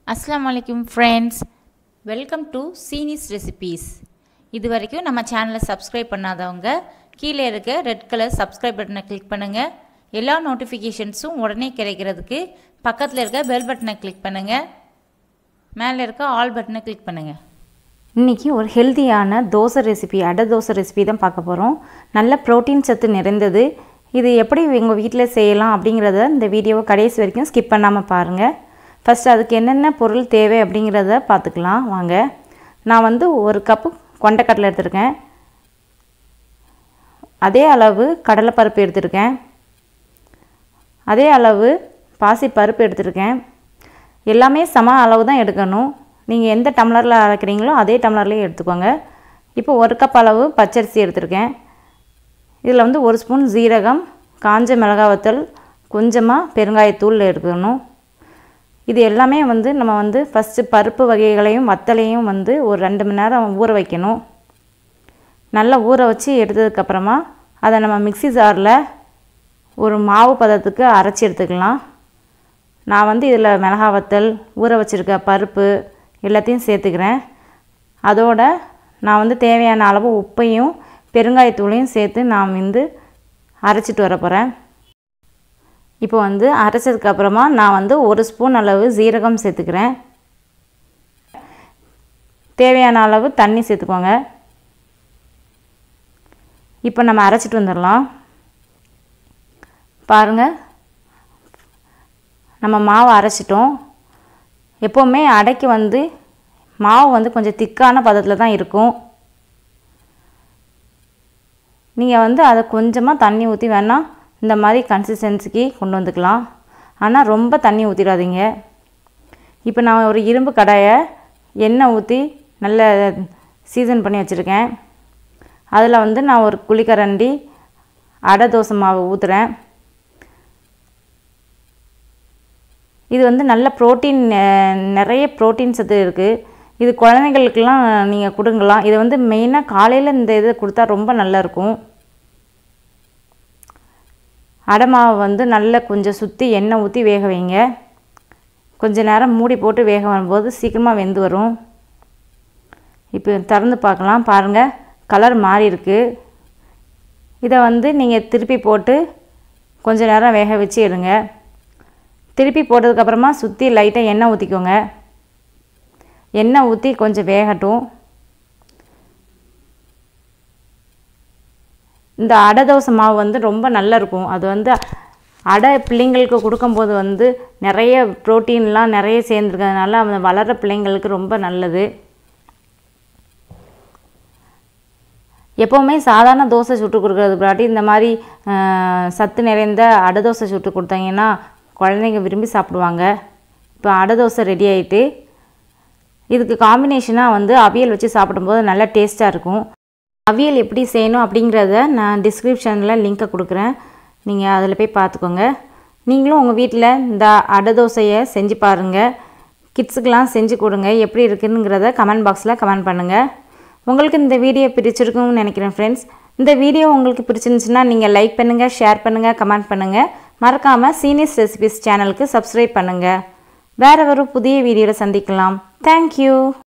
அஸ்ஸலாமு அலைக்கும் friends welcome to சீனிஸ் ரெசிபீஸ் இது வரைக்கும் நம்ம சேனலை சப்ஸ்கிரைப் பண்ணாதவங்க கீழே இருக்க ரெட் கலர் சப்ஸ்கிரைப் பட்டனை கிளிக் பண்ணுங்கள் எல்லா நோட்டிஃபிகேஷன்ஸும் உடனே கிடைக்கிறதுக்கு பக்கத்தில் இருக்க பெல் பட்டனை கிளிக் பண்ணுங்கள் மேலே இருக்க ஆல் பட்டனை கிளிக் பண்ணுங்கள் இன்றைக்கி ஒரு ஹெல்த்தியான தோசை ரெசிபி அடை தோசை ரெசிபி தான் பார்க்க போகிறோம் நல்ல ப்ரோட்டீன் சத்து நிறைந்தது இது எப்படி எங்கள் வீட்டில் செய்யலாம் அப்படிங்கிறத இந்த வீடியோவை கடைசி வரைக்கும் ஸ்கிப் பண்ணாமல் பாருங்கள் ஃபஸ்ட்டு அதுக்கு என்னென்ன பொருள் தேவை அப்படிங்கிறத பார்த்துக்கலாம் வாங்க நான் வந்து ஒரு கப்பு கொண்டைக்கடலை எடுத்திருக்கேன் அதே அளவு கடலைப்பருப்பு எடுத்திருக்கேன் அதே அளவு பாசி பருப்பு எடுத்திருக்கேன் எல்லாமே சம அளவு தான் எடுக்கணும் நீங்கள் எந்த டம்ளரில் அரைக்கிறீங்களோ அதே டம்ளர்லேயே எடுத்துக்கோங்க இப்போ ஒரு கப் அளவு பச்சரிசி எடுத்திருக்கேன் இதில் வந்து ஒரு ஸ்பூன் ஜீரகம் காஞ்ச மிளகாய் வத்தல் கொஞ்சமாக பெருங்காயத்தூள் எடுக்கணும் இது எல்லாமே வந்து நம்ம வந்து ஃபஸ்ட்டு பருப்பு வகைகளையும் வத்தலையும் வந்து ஒரு ரெண்டு மணி நேரம் ஊற வைக்கணும் நல்லா ஊற வச்சு எடுத்ததுக்கப்புறமா அதை நம்ம மிக்ஸி ஜாரில் ஒரு மாவு பதத்துக்கு அரைச்சி எடுத்துக்கலாம் நான் வந்து இதில் மிளகா வத்தல் ஊற வச்சுருக்க பருப்பு எல்லாத்தையும் சேர்த்துக்கிறேன் அதோட நான் வந்து தேவையான அளவு உப்பையும் பெருங்காயத்தூளையும் சேர்த்து நான் வந்து அரைச்சிட்டு வர போகிறேன் இப்போ வந்து அரைச்சதுக்கப்புறமா நான் வந்து ஒரு ஸ்பூன் அளவு ஜீரகம் சேர்த்துக்கிறேன் தேவையான அளவு தண்ணி சேர்த்துக்கோங்க இப்போ நம்ம அரைச்சிட்டு வந்துடலாம் பாருங்கள் நம்ம மாவு அரைச்சிட்டோம் எப்போவுமே அடைக்கு வந்து மாவு வந்து கொஞ்சம் திக்கான பதத்தில் தான் இருக்கும் நீங்கள் வந்து அதை கொஞ்சமாக தண்ணி ஊற்றி வேணால் இந்த மாதிரி கன்சிஸ்டன்சிக்கு கொண்டு வந்துக்கலாம் ஆனால் ரொம்ப தண்ணி ஊற்றிடாதீங்க இப்போ நான் ஒரு இரும்பு கடாயை எண்ணெய் ஊற்றி நல்ல சீசன் பண்ணி வச்சுருக்கேன் அதில் வந்து நான் ஒரு குழிக்கரண்டி அடை தோசை மாவு ஊற்றுறேன் இது வந்து நல்ல ப்ரோட்டீன் நிறைய ப்ரோட்டீன் சத்து இருக்குது இது குழந்தைங்களுக்கெல்லாம் நீங்கள் கொடுங்கலாம் இது வந்து மெயினாக காலையில் இந்த இது கொடுத்தா ரொம்ப நல்லாயிருக்கும் அடை மாவை வந்து நல்லா கொஞ்சம் சுற்றி எண்ணெய் ஊற்றி வேக வைங்க கொஞ்ச நேரம் மூடி போட்டு வேக வரும்போது சீக்கிரமாக வெந்து வரும் இப்போ திறந்து பார்க்கலாம் பாருங்கள் கலர் மாறி இருக்கு இதை வந்து நீங்கள் திருப்பி போட்டு கொஞ்ச நேரம் வேக வச்சு எடுங்க திருப்பி போட்டதுக்கப்புறமா சுற்றி லைட்டாக எண்ணெய் ஊற்றிக்கோங்க எண்ணெய் ஊற்றி கொஞ்சம் வேகட்டும் இந்த அடை தோசை மாவு வந்து ரொம்ப நல்லா இருக்கும் அது வந்து அடை பிள்ளைங்களுக்கு கொடுக்கும்போது வந்து நிறைய ப்ரோட்டீன்லாம் நிறைய சேர்ந்துருக்கிறதுனால அந்த வளர்கிற பிள்ளைங்களுக்கு ரொம்ப நல்லது எப்போவுமே சாதாரண தோசை சுட்டு கொடுக்குறது பின்னாடி இந்த மாதிரி சத்து நிறைந்த அடை தோசை சுட்டு கொடுத்தீங்கன்னா குழந்தைங்க விரும்பி சாப்பிடுவாங்க இப்போ அடை தோசை ரெடி ஆகிட்டு இதுக்கு காம்பினேஷனாக வந்து அவியல் வச்சு சாப்பிடும்போது நல்லா டேஸ்ட்டாக இருக்கும் அவியல் எப்படி செய்யணும் அப்படிங்கிறத நான் டிஸ்கிரிப்ஷனில் லிங்க்கை கொடுக்குறேன் நீங்கள் அதில் போய் பார்த்துக்கோங்க நீங்களும் உங்கள் வீட்டில் இந்த அடை தோசையை செஞ்சு பாருங்கள் கிட்ஸுக்கெலாம் செஞ்சு கொடுங்க எப்படி இருக்குதுங்கிறத கமெண்ட் பாக்ஸில் கமெண்ட் பண்ணுங்கள் உங்களுக்கு இந்த வீடியோ பிடிச்சிருக்கும்னு நினைக்கிறேன் ஃப்ரெண்ட்ஸ் இந்த வீடியோ உங்களுக்கு பிடிச்சிருந்துச்சுன்னா நீங்கள் லைக் பண்ணுங்கள் ஷேர் பண்ணுங்கள் கமெண்ட் பண்ணுங்கள் மறக்காமல் சீனியஸ் ரெசிபிஸ் சேனலுக்கு சப்ஸ்கிரைப் பண்ணுங்கள் வேறு ஒரு புதிய வீடியோவில் சந்திக்கலாம் தேங்க்யூ